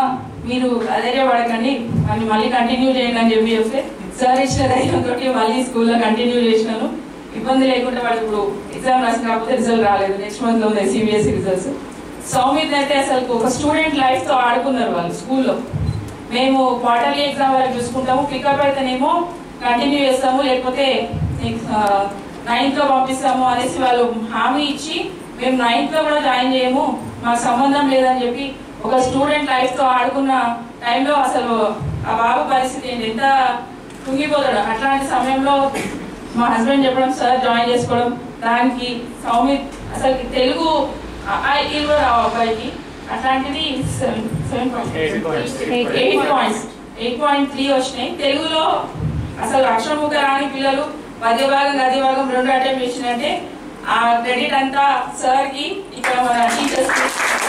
మీరు అధైర్యపడకండి మళ్ళీ మళ్ళీ కంటిన్యూ చేయండి అని చెప్పి చెప్తే సార్ ఇచ్చిన ధైర్యంతో మళ్ళీ స్కూల్లో కంటిన్యూ చేసినాను ఇబ్బంది లేకుండా వాడు ఇప్పుడు ఎగ్జామ్ రాసిన కాకపోతే రిజల్ట్ రాలేదు నెక్స్ట్ మంత్ ఉంది సిబిఎస్ఈ రిజల్ట్స్ సౌమిత్ అయితే అసలు ఒక స్టూడెంట్ లైఫ్తో ఆడుకున్నారు వాళ్ళు స్కూల్లో మేము క్వార్టర్లీ ఎగ్జామ్ వరకు చూసుకుంటాము పికప్ అయితేనేమో కంటిన్యూ చేస్తాము లేకపోతే నైన్త్ లో పంపిస్తాము అనేసి వాళ్ళు హామీ ఇచ్చి మేము నైన్త్ లో కూడా జాయిన్ చేయము మాకు సంబంధం లేదని చెప్పి ఒక స్టూడెంట్ లైఫ్ తో ఆడుకున్న టైంలో అసలు ఆ బాబు పరిస్థితి ఏంటి ఎంత కుంగిపోతాడు అట్లాంటి సమయంలో మా హస్బెండ్ చెప్పడం సార్ జాయిన్ చేసుకోవడం దానికి సౌమిత్ అసలు తెలుగు ఈ కూడా రావు అబ్బాయికి అట్లాంటిది seven seven point eight points eight point three వచ్చినాయి తెలుగులో అసలు అక్షరముఖ రాని పిల్లలు పద్య భాగం గద్య భాగం రెండు అటెంప్ట్ చేసినట్టే ఆ క్రెడిట్ అంతా సార్ కి ఇక్కడ మన టీచర్స్ కి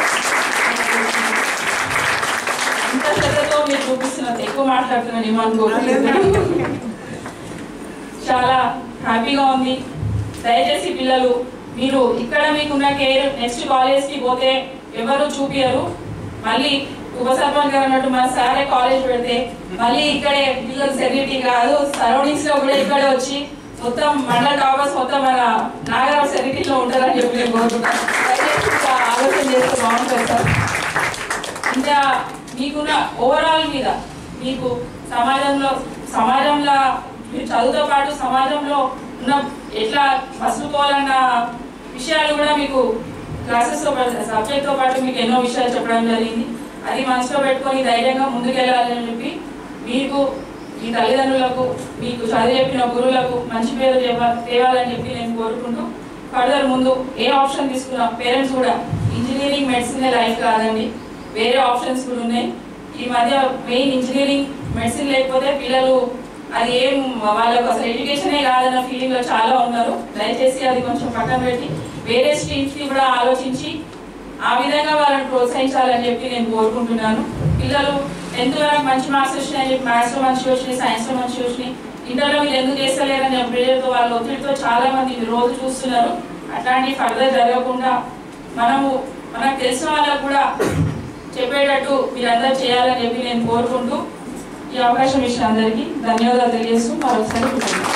ఇంత శ్రద్ధతో మీరు చూపిస్తున్నారు ఎక్కువ మాట్లాడుతున్నాను ఏమనుకోకుండా చాలా హ్యాపీగా ఉంది దయచేసి పిల్లలు మీరు ఇక్కడ మీకున్న కేర్ నెక్స్ట్ కాలేజ్ కి పోతే ఎవరు చూపియరు మళ్ళీ ఉప సర్పంచ్ గారు అన్నట్టు మన సారే కాలేజ్ పెడితే మళ్ళీ ఇక్కడే పిల్లలు సెక్యూరిటీ కాదు సరౌండింగ్స్ లో కూడా ఇక్కడే వచ్చి మొత్తం మండల టాపర్స్ మొత్తం మన నాగరావు సెక్యూరిటీలో ఉంటారని చెప్పి నేను కోరుకుంటాను దయచేసి ఇంకా ఆలోచన చేస్తే బాగుంటుంది సార్ ఇంకా మీకున్న ఓవరాల్ మీద మీకు సమాజంలో సమాజంలో మీరు చదువుతో పాటు సమాజంలో ఉన్న ఎట్లా మసులుకోవాలన్న విషయాలు కూడా మీకు క్లాసెస్తో సబ్జెక్ట్తో పాటు మీకు ఎన్నో విషయాలు చెప్పడం జరిగింది అది మనసులో పెట్టుకొని ధైర్యంగా ముందుకెళ్ళాలని చెప్పి మీకు మీ తల్లిదండ్రులకు మీకు చదివి చెప్పిన గురువులకు మంచి పేరు తేవ- తేవాలని చెప్పి నేను కోరుకుంటూ ఫర్దర్ ముందు ఏ ఆప్షన్ తీసుకున్నా పేరెంట్స్ కూడా ఇంజనీరింగ్ మెడిసిన్ లైఫ్ కాదండి వేరే ఆప్షన్స్ కూడా ఉన్నాయి ఈ మధ్య మెయిన్ ఇంజనీరింగ్ మెడిసిన్ లేకపోతే పిల్లలు అది ఏం వాళ్ళకు అసలు ఎడ్యుకేషనే కాదన్న ఫీలింగ్ లో చాలా ఉన్నారు దయచేసి అది కొంచెం పక్కన పెట్టి వేరే స్ట్రీమ్స్ ని కూడా ఆలోచించి ఆ విధంగా వాళ్ళని ప్రోత్సహించాలని చెప్పి నేను కోరుకుంటున్నాను పిల్లలు టెన్త్ వరకు మంచి మార్క్స్ వచ్చినాయని చెప్పి మ్యాథ్స్ లో మంచి వచ్చినాయి సైన్స్ లో మంచి వచ్చినాయి ఇంటర్లో వీళ్ళు ఎందుకు చేస్తలేరని ప్రేయర్తో వాళ్ళ ఒత్తిడితో చాలా మంది ఈ రోజు చూస్తున్నారు అట్లాంటి ఫర్దర్ జరగకుండా మనము మనకు తెలిసిన వాళ్ళకు కూడా చెప్పేటట్టు మీరందరూ చేయాలని చెప్పి నేను కోరుకుంటూ ఈ అవకాశం ఇచ్చిన అందరికీ ధన్యవాదాలు తెలియజేస్తూ మరొకసారి కృతజ్ఞతలు.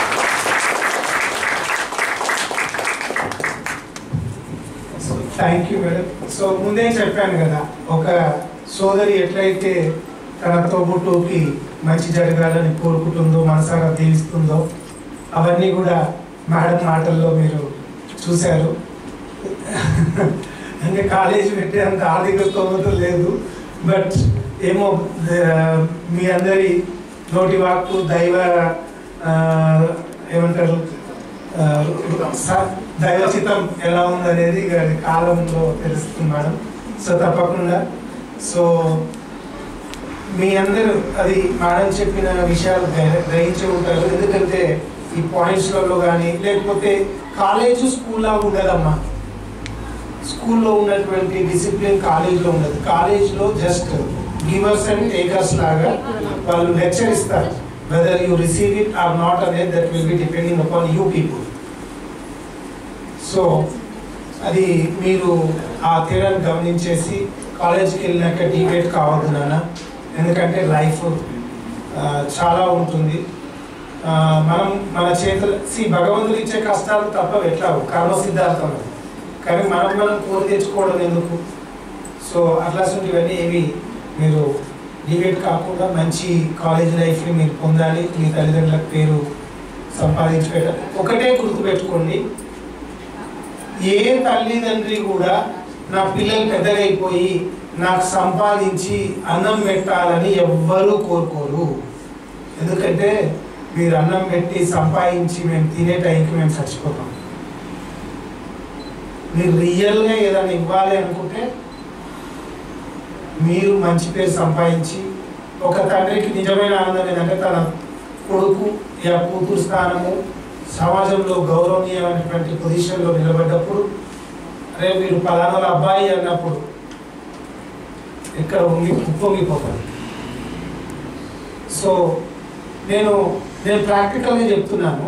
థ్యాంక్ యూ మేడం సో ముందే చెప్పాను కదా ఒక సోదరి ఎట్లయితే తన తోబుట్టుకి మంచి జరగాలని కోరుకుంటుందో మనసారా దీవిస్తుందో అవన్నీ కూడా మేడం మాటల్లో మీరు చూశారు అంటే కాలేజీ పెట్టే అంత ఆర్థిక స్తోమత లేదు బట్ ఏమో ద- మీ అందరి నోటి వాక్కు దైవ ఆ, ఏమంటారు ఆ, స- దైవచితం ఎలా ఉందనేది ఇక అది కాలంలో తెలుస్తుంది మేడం సో తప్పకుండా సో మీ అందరూ అది మేడం చెప్పిన విషయాలు గ్రహ- గ్రహించి ఉంటారు ఎందుకంటే ఈ పాయింట్స్లలో కానీ లేకపోతే కాలేజ్ స్కూల్లా ఉండదమ్మా స్కూల్లో ఉన్నటువంటి డిసిప్లిన్ కాలేజ్లో ఉండదు కాలేజ్లో జస్ట్ గివర్స్ అండ్ టేకర్స్ లాగా వాళ్ళు లెక్చర్ ఇస్తారు whether you receive it or not అనేది that will be depending upon you people so అది మీరు ఆ తేడాను గమనించేసి కాలేజీకి వెళ్ళినాక డిబేట్ కావద్దు నాన్న ఎందుకంటే లైఫ్ చాలా ఉంటుంది ఆ, మనం మన చేతులు సి భగవంతుడు ఇచ్చే కష్టాలు తప్ప ఎట్లా కర్మ సిద్ధాంతం అది. కానీ మనం మనం కోరి తెచ్చుకోవడం ఎందుకు సో అట్లాంటివన్నీ ఏవి మీరు డిబేట్ కాకుండా మంచి కాలేజ్ లైఫ్ని మీరు పొందాలి మీ తల్లిదండ్రులకు పేరు సంపాదించి పెట్టాలి ఒకటే గుర్తుపెట్టుకోండి ఏ తల్లిదండ్రి కూడా నా పిల్లలు పెద్దగా అయిపోయి నాకు సంపాదించి అన్నం పెట్టాలని ఎవ్వరూ కోరుకోరు ఎందుకంటే మీరు అన్నం పెట్టి సంపాదించి మేము తినే టైంకి మేము చచ్చిపోతాం మీరు రియల్గా ఏదైనా ఇవ్వాలి అనుకుంటే మీరు మంచి పేరు సంపాదించి ఒక తండ్రికి నిజమైన ఆనందం ఏంటంటే తన కొడుకు या కూతురు స్థానము సమాజంలో గౌరవనీయమైనటువంటి పొజిషన్లో నిలబడ్డప్పుడు అరే మీరు పలానా అబ్బాయి అన్నప్పుడు ఇక్కడ ఉంగి ఉప్పొంగిపోతారు సో నేను నేను ప్రాక్టికల్గా చెప్తున్నాను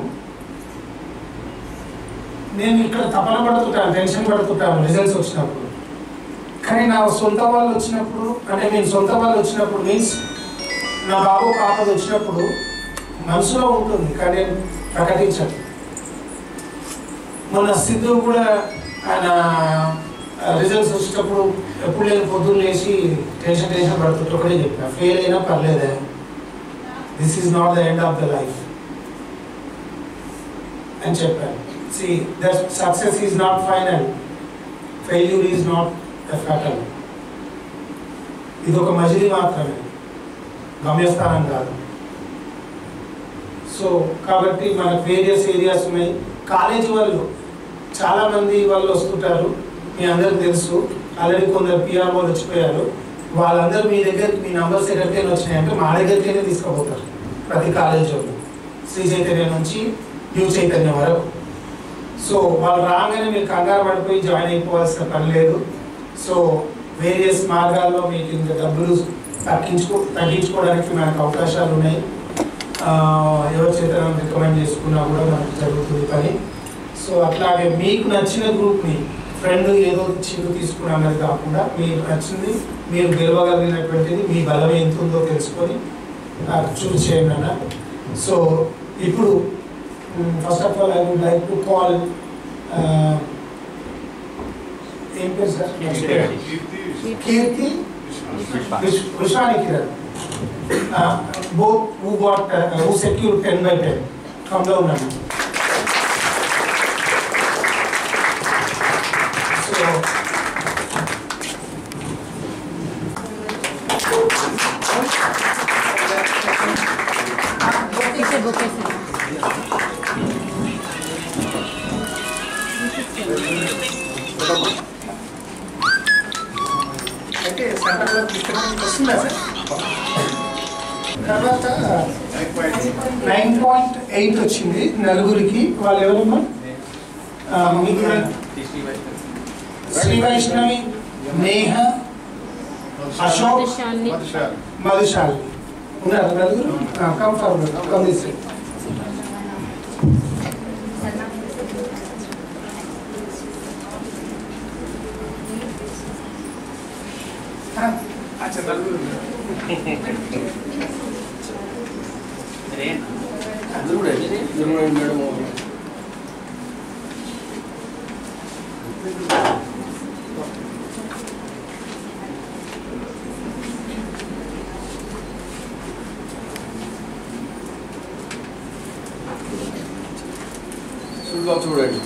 నేను ఇక్కడ తపన పడుతుంటాను టెన్షన్ పడుతుంటాను రిజల్ట్స్ వచ్చినప్పుడు కానీ నా సొంత వాళ్ళు వచ్చినప్పుడు అంటే నేను సొంత వాళ్ళు వచ్చినప్పుడు మీన్స్ నా బాబు పాపది వచ్చినప్పుడు మనసులో ఉంటుంది కానీ నేను ప్రకటించను మొన్న సిద్ధు కూడా ఆయన రిజల్ట్స్ వచ్చేటప్పుడు ఎప్పుడు లేని పొద్దున్న లేచి టెన్షన్ టెన్షన్ పడుతుంటే ఒకటే చెప్పిన ఫెయిల్ అయినా పర్లేదే this is not the end of the life అని చెప్పాను see the success is not final failure is not the fatal ఇది ఒక మజిలీ మాత్రమే గమ్యస్థానం కాదు సో కాబట్టి మనకు వేరియస్ ఏరియాస్ ఉన్నాయి కాలేజీ వాళ్ళు చాలా మంది వాళ్ళు వస్తుంటారు మీ అందరికి తెలుసు ఆల్రెడీ కొందరు పిఆర్ వాళ్ళు వచ్చిపోయారు వాళ్ళందరూ మీ దగ్గరికి మీ నంబర్స్ ఎక్కడికైనా వచ్చినాయంటే మా దగ్గరికైనా తీసుకుపోతారు ప్రతి కాలేజీ వాళ్ళు శ్రీ చైతన్య నుంచి న్యూ చైతన్య వరకు సో వాళ్ళు రాగానే మీరు కంగారు పడిపోయి జాయిన్ అయిపోవాల్సిన పని లేదు సో వేరియస్ మార్గాల్లో మీకు ఇంకా డబ్బులు తగ్గించుకో తగ్గించుకోవడానికి మనకు అవకాశాలు ఉన్నాయి ఆ, ఎవరి చేత రికమెండ్ చేసుకున్నా కూడా మనకు జరుగుతుంది పని సో అట్లాగే మీకు నచ్చిన గ్రూప్ని ఫ్రెండ్ ఏదో చిరు తీసుకుని అన్నది కాకుండా మీకు నచ్చింది మీరు గెలవగలిగినటువంటిది మీ బలం ఎంత ఉందో తెలుసుకొని నాకు చూస్ చేయండి అన్న సో ఇప్పుడు first of all I would like to call ఏం పేరు సార్ కీర్తి విశ్- Vishwani Kiran both who got uh, who secured 10 by 10 come down now so అయితే సెంటర్లో తీసుకుని వస్తుందా సార్ తర్వాత నైన్ పాయింట్ ఎయిట్ వచ్చింది నలుగురికి వాళ్ళు ఎవరమ్మా ఆ, మీకు శ్రీ వైష్ణవి నేహ అశోక్ మధుశాలి ఉన్నారు నలుగురు come forward come this side అందరూ కూడా వెళ్ళి, అందరూ కూడా మేడం చూద్దాం చూడండి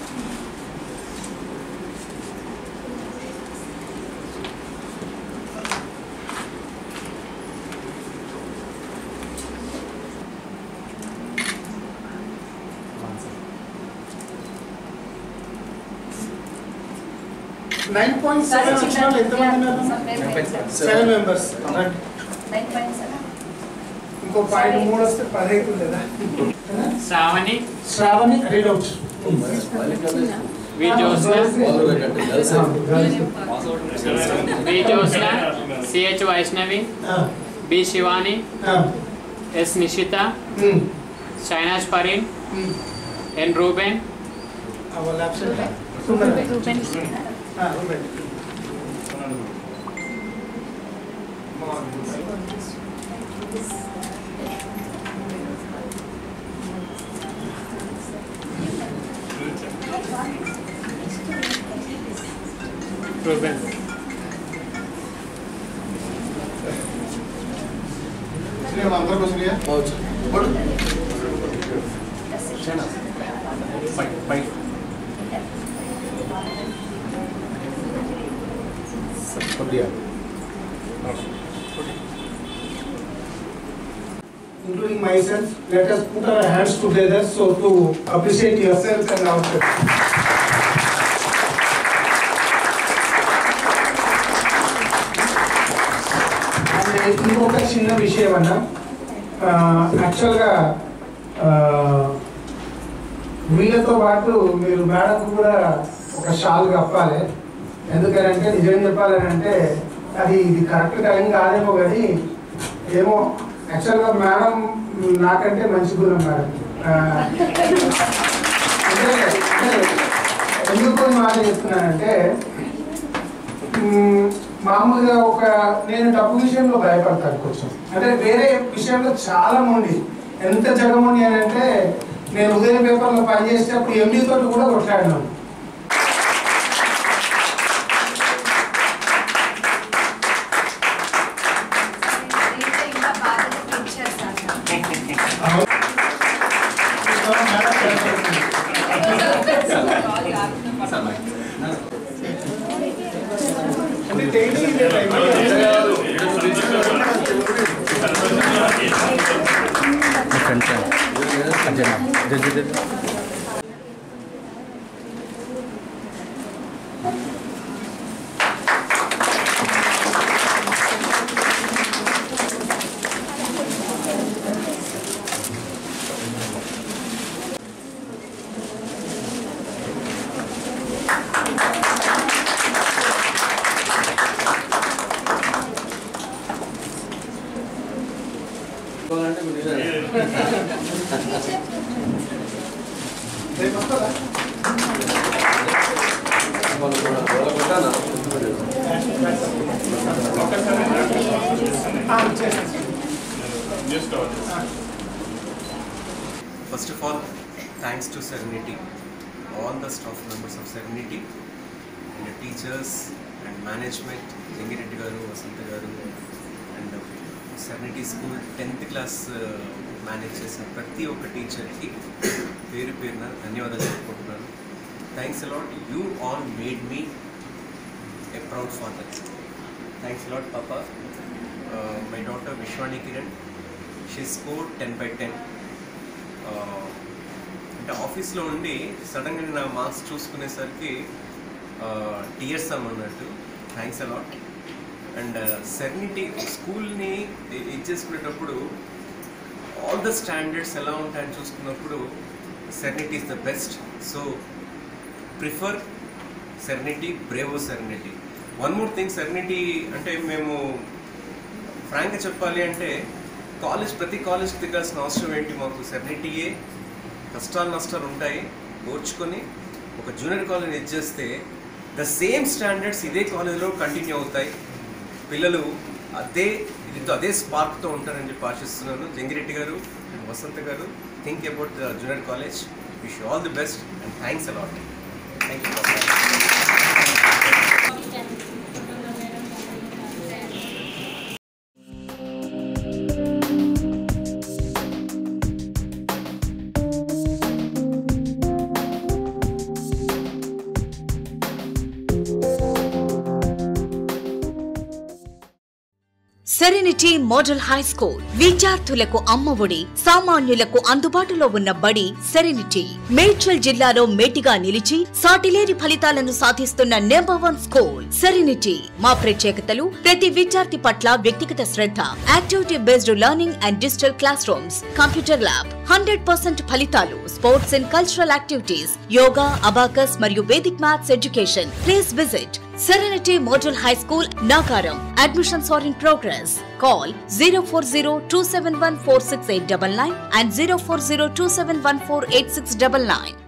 నైన్ పాయింట్ సెవెన్ వచ్చిన వాళ్ళు ఎంతమంది ఉన్నారు సెవెన్ మెంబర్స్ ఇంకో పాయింట్ మూడు వస్తే పది అవుతుంది కదా Sravani Sravani read out V Jyotsna వాళ్ళు పెట్టండి కలిసి V Jyotsna CH Vaishnavi B Shivani S Nishitha Shainaz Pareen N Ruben వాళ్ళ absent ఆ? ఆ, రూబెన్. రూబెన్ పోవచ్చు. పడు. కొద్దిగా. including myself, let us put our hands together so to appreciate yourself and ourselves. And ఇంకొక చిన్న విషయం అన్న యాక్చువల్గా వీళ్ళతో పాటు మీరు మేడంకు కూడా ఒక షాల్ కప్పాలి ఎందుకనంటే నిజం చెప్పాలని అంటే అది ఇది కరెక్ట్ టైం కాదేమో కానీ ఏమో యాక్చువల్గా మేడం నాకంటే మంచి గుణం మేడం ఆ, అంటే అంటే ఎందుకు ఈ మాట చెప్తున్నానంటే మ్, మామూలుగా ఒక నేను డబ్బు విషయంలో భయపడతాను కొంచెం అంటే వేరే విషయంలో చాలా మొండి ఎంత జగమొండి అని అంటే నేను ఉదయం పేపర్లో పనిచేసేటప్పుడు ఎండి తోటి కూడా కొట్లాడినాను ఇంకా బాధ్యత పెంచేస్తాను అంటే డైలీ ఇదే టైం రేపు వస్తుందా ఆ, చేసేసి. News cover First of all, thanks to Serenity, all the staff members of Serenity, and the teachers and management, Yengireddy garu, Vasanta garu, and Serenity school tenth class manage చేసిన ప్రతి ఒక్క టీచర్కి పేరు పేరున ధన్యవాదాలు చెప్పుకుంటున్నాను thanks a lot you all made me a proud father thanks a lot పాప my daughter Vishwani Kiran she score ten by ten అంటే ఆఫీస్లో ఉండి సడన్గా నా మార్క్స్ చూసుకునేసరికి టీయర్స్ అన్నట్టు థ్యాంక్స్ అలాట్ అండ్ సెర్నిటీ స్కూల్ని ఇది చేసుకునేటప్పుడు ఆల్ ద స్టాండర్డ్స్ ఎలా ఉంటాయని చూసుకున్నప్పుడు Serenity is the best so prefer Serenity bravo Serenity one more thing Serenity అంటే మేము ఫ్రాంక్గా చెప్పాలి అంటే కాలేజ్ ప్రతి కాలేజ్కి దిగాల్సిన అవసరం ఏంటి మాకు సెర్నిటీయే కష్టాలు నష్టాలు ఉంటాయి ఓర్చుకొని ఒక జూనియర్ కాలేజ్ ఇచ్చేస్తే ద సేమ్ స్టాండర్డ్స్ ఇదే కాలేజ్లో కంటిన్యూ అవుతాయి పిల్లలు అదే ఇదితో అదే స్పార్క్తో ఉంటారని చెప్పి ఆశిస్తున్నాను జంగిరెడ్డి గారు and Vasanth garu think about the junior college wish all the best and thanks a lot thank you Serenity model high school విద్యార్థులకు అమ్మఒడి సామాన్యులకు అందుబాటులో ఉన్న బడి సెరెనిటీ మేడ్చల్ జిల్లాలో మేటిగా నిలిచి సాటిలేని ఫలితాలను సాధిస్తున్న నెంబర్ వన్ స్కూల్ సెరెనిటీ మా ప్రత్యేకతలు ప్రతి విద్యార్థి పట్ల వ్యక్తిగత శ్రద్ధ activity based learning and digital classrooms computer lab hundred percent ఫలితాలు sports and cultural activities yoga abacus మరియు Vedic maths education please visit Serenity Model High School, Nagaram. Admissions are in progress. Call 040 and 040 271 8699.